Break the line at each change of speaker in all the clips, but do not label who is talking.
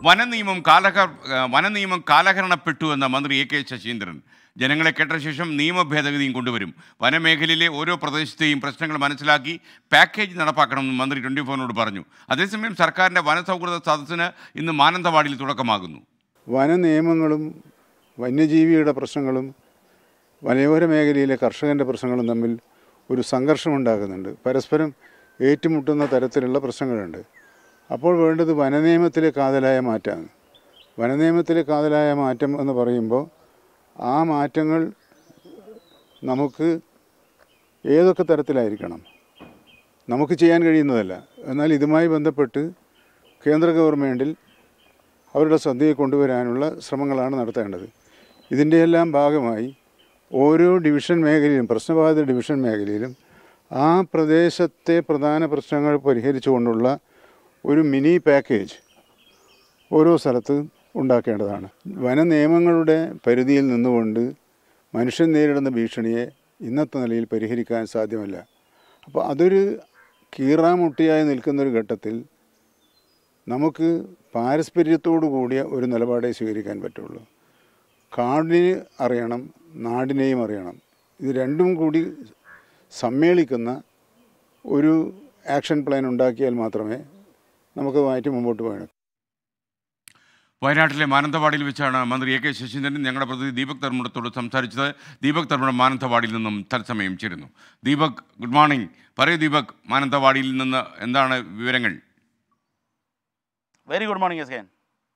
വനനിയമം കാലഹ വനനിയമം കാലഹരണപ്പെട്ടു എന്ന മന്ത്രി A K Saseendran ജനങ്ങളെ കേട്ട ശേഷം നിയമ ഭേദഗതിയും കൊണ്ടുവരും വനമേഖലയിലെ ഓരോ പ്രദേശത്തെയും പ്രശ്നങ്ങൾ മനസ്സിലാക്കി പാക്കേജ് നടപ്പാക്കണമെന്ന് മന്ത്രി ട്വൻറ്റി ഫോറിനോട് പറഞ്ഞു അതേസമയം സർക്കാരിൻ്റെ വനസൗഹൃദ സദസ്സിന് ഇന്ന് മാനന്തവാടിയിൽ തുടക്കമാകുന്നു
വന നിയമങ്ങളും വന്യജീവിയുടെ പ്രശ്നങ്ങളും വനയോര മേഖലയിലെ കർഷകൻ്റെ പ്രശ്നങ്ങളും തമ്മിൽ ഒരു സംഘർഷമുണ്ടാകുന്നുണ്ട് പരസ്പരം ഏറ്റുമുട്ടുന്ന തരത്തിലുള്ള പ്രശ്നങ്ങളുണ്ട് അപ്പോൾ വേണ്ടത് വനനിയമത്തിലെ കാതലായ മാറ്റമാണ് വനനിയമത്തിലെ കാതലായ മാറ്റം എന്ന് പറയുമ്പോൾ ആ മാറ്റങ്ങൾ നമുക്ക് ഏതൊക്കെ തരത്തിലായിരിക്കണം നമുക്ക് ചെയ്യാൻ കഴിയുന്നതല്ല എന്നാൽ ഇതുമായി ബന്ധപ്പെട്ട് കേന്ദ്ര ഗവൺമെൻറ്റിൽ അവരുടെ ശ്രദ്ധയെ കൊണ്ടുവരാനുള്ള ശ്രമങ്ങളാണ് നടത്തേണ്ടത് ഇതിൻ്റെയെല്ലാം ഭാഗമായി ഓരോ ഡിവിഷൻ മേഖലയിലും പ്രശ്നബാധിത ഡിവിഷൻ മേഖലയിലും ആ പ്രദേശത്തെ പ്രധാന പ്രശ്നങ്ങൾ പരിഹരിച്ചുകൊണ്ടുള്ള ഒരു മിനി പാക്കേജ് ഓരോ സ്ഥലത്ത് ഉണ്ടാക്കേണ്ടതാണ് വന നിയമങ്ങളുടെ പരിധിയിൽ നിന്നുകൊണ്ട് മനുഷ്യൻ നേരിടുന്ന ഭീഷണിയെ ഇന്നത്തെ നിലയിൽ പരിഹരിക്കാൻ സാധ്യമല്ല അപ്പോൾ അതൊരു കീറാമുട്ടിയായി നിൽക്കുന്നൊരു ഘട്ടത്തിൽ നമുക്ക് പാരസ്പര്യത്തോടു കൂടിയ ഒരു നിലപാടേ സ്വീകരിക്കാൻ പറ്റുള്ളൂ കാടിനെ അറിയണം നാടിനെയും അറിയണം ഇത് രണ്ടും കൂടി സമ്മേളിക്കുന്ന ഒരു ആക്ഷൻ പ്ലാൻ ഉണ്ടാക്കിയാൽ മാത്രമേ നമുക്ക് മാറ്റി മുമ്പോട്ട് പോകാൻ
വയനാട്ടിലെ മാനന്തവാടിയിൽ വെച്ചാണ് മന്ത്രി എ കെ ശശീന്ദ്രൻ ഞങ്ങളുടെ പ്രതിനിധി ദീപക് ധർമ്മടത്തോട് സംസാരിച്ചത് ദീപക് ധർമ്മടം മാനന്തവാടിയിൽ നിന്നും തത്സമയം ചേരുന്നു ദീപക് ഗുഡ് മോർണിംഗ് പറയൂ ദീപക് മാനന്തവാടിയിൽ നിന്ന് എന്താണ് വിവരങ്ങൾ
very good morning S K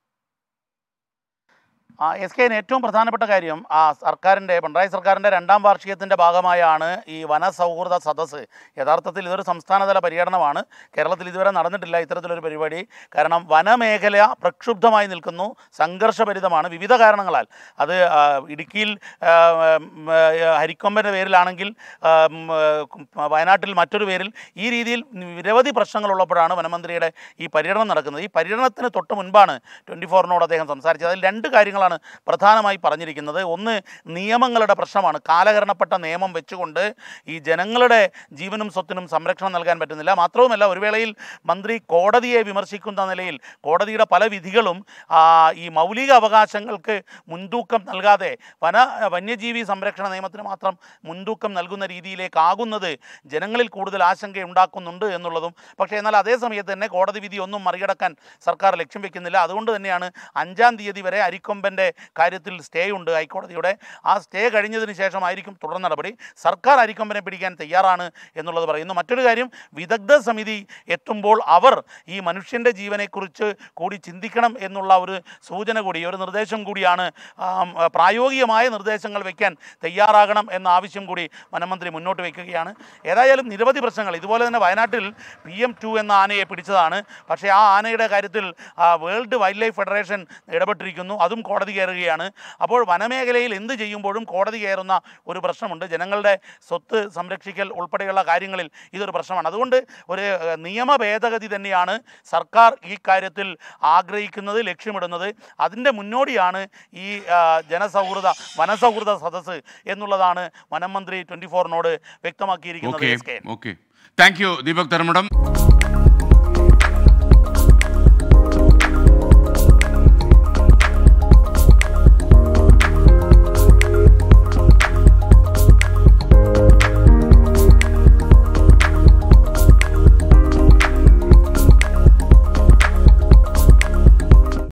ആ എസ് കെ ഏറ്റവും പ്രധാനപ്പെട്ട കാര്യം ആ സർക്കാരിൻ്റെ പിണറായി സർക്കാരിൻ്റെ രണ്ടാം വാർഷികത്തിൻ്റെ ഭാഗമായാണ് ഈ വനസൗഹൃദ സദസ്സ് യഥാർത്ഥത്തിൽ ഇതൊരു സംസ്ഥാനതല പര്യടനമാണ് കേരളത്തിൽ ഇതുവരെ നടന്നിട്ടില്ല ഇത്തരത്തിലൊരു പരിപാടി കാരണം വനമേഖല പ്രക്ഷുബ്ധമായി നിൽക്കുന്നു സംഘർഷഭരിതമാണ് വിവിധ കാരണങ്ങളാൽ അത് ആ, ഇടുക്കിയിൽ ആ, ഉം, ആ, ഹരിക്കൊമ്പൻ്റെ പേരിലാണെങ്കിൽ ആ, ഉം, ആ, വയനാട്ടിൽ മറ്റൊരു പേരിൽ ഈ രീതിയിൽ നിരവധി പ്രശ്നങ്ങളുള്ളപ്പോഴാണ് വനമന്ത്രിയുടെ ഈ പര്യടനം നടക്കുന്നത് ഈ പര്യടനത്തിന് തൊട്ട് മുൻപാണ് ട്വൻറ്റി ഫോറിനോട് അദ്ദേഹം സംസാരിച്ചത് അതിൽ രണ്ട് കാര്യങ്ങളാണ് പ്രധാനമായി പറഞ്ഞിരിക്കുന്നത് ഒന്ന് നിയമങ്ങളുടെ പ്രശ്നമാണ് കാലഹരണപ്പെട്ട നിയമം വെച്ചുകൊണ്ട് ഈ ജനങ്ങളുടെ ജീവനും സ്വത്തിനും സംരക്ഷണം നൽകാൻ പറ്റുന്നില്ല മാത്രവുമല്ല ഒരു വേളയിൽ മന്ത്രി കോടതിയെ വിമർശിക്കുന്ന നിലയിൽ കോടതിയുടെ പല വിധികളും ആ, ഈ മൗലിക അവകാശങ്ങൾക്ക് മുൻതൂക്കം നൽകാതെ വന വന്യജീവി സംരക്ഷണ നിയമത്തിന് മാത്രം മുൻതൂക്കം നൽകുന്ന രീതിയിലേക്കാകുന്നത് ജനങ്ങളിൽ കൂടുതൽ ആശങ്ക ഉണ്ടാക്കുന്നുണ്ട് എന്നുള്ളതും പക്ഷേ എന്നാൽ അതേ സമയത്ത് തന്നെ കോടതി വിധി ഒന്നും മറികടക്കാൻ സർക്കാർ ലക്ഷ്യം വെക്കുന്നില്ല അതുകൊണ്ട് തന്നെയാണ് അഞ്ചാം തീയതി വരെ അരിക്കൊമ്പൻ്റെ കാര്യത്തിൽ സ്റ്റേ ഉണ്ട് ഹൈക്കോടതിയുടെ ആ സ്റ്റേ കഴിഞ്ഞതിന് ശേഷമായിരിക്കും തുടർ നടപടി സർക്കാർ അരിക്കൊമ്പനെ പിടിക്കാൻ തയ്യാറാണ് എന്നുള്ളത് പറയുന്നു മറ്റൊരു കാര്യം വിദഗ്ധ സമിതി എത്തുമ്പോൾ അവർ ഈ മനുഷ്യൻ്റെ ജീവനെക്കുറിച്ച് കൂടി ചിന്തിക്കണം എന്നുള്ള ഒരു സൂചന കൂടി ഒരു നിർദ്ദേശം കൂടിയാണ് ആം, പ്രായോഗികമായ നിർദ്ദേശങ്ങൾ വയ്ക്കാൻ തയ്യാറാകണം എന്ന ആവശ്യം കൂടി വനമന്ത്രി മുന്നോട്ട് വയ്ക്കുകയാണ് ഏതായാലും നിരവധി പ്രശ്നങ്ങൾ ഇതുപോലെ തന്നെ വയനാട്ടിൽ പി എം ടു എന്ന ആനയെ പിടിച്ചതാണ് പക്ഷേ ആ ആനയുടെ കാര്യത്തിൽ ആ, വേൾഡ് വൈൽഡ് ലൈഫ് ഫെഡറേഷൻ ഇടപെട്ടിരിക്കുന്നു അതും കോടതി കയറുകയാണ് അപ്പോൾ വനമേഖലയിൽ എന്ത് ചെയ്യുമ്പോഴും കോടതി കയറുന്ന ഒരു പ്രശ്നമുണ്ട് ജനങ്ങളുടെ സ്വത്ത് സംരക്ഷിക്കൽ ഉൾപ്പെടെയുള്ള കാര്യങ്ങളിൽ ഇതൊരു പ്രശ്നമാണ് അതുകൊണ്ട് ഒരു ഏഹ്, നിയമ ഭേദഗതി തന്നെയാണ് സർക്കാർ ഈ കാര്യത്തിൽ ആഗ്രഹിക്കുന്നത് ലക്ഷ്യമിടുന്നത് അതിൻ്റെ മുന്നോടിയാണ് ഈ ആ, ജനസൗഹൃദ വനസൗഹൃദ സദസ്സ് എന്നുള്ളതാണ് വനം മന്ത്രി ട്വൻറ്റി ഫോറിനോട് വ്യക്തമാക്കിയിരിക്കുന്നത്
okay
S K
okay thank you Deepak Dharmadam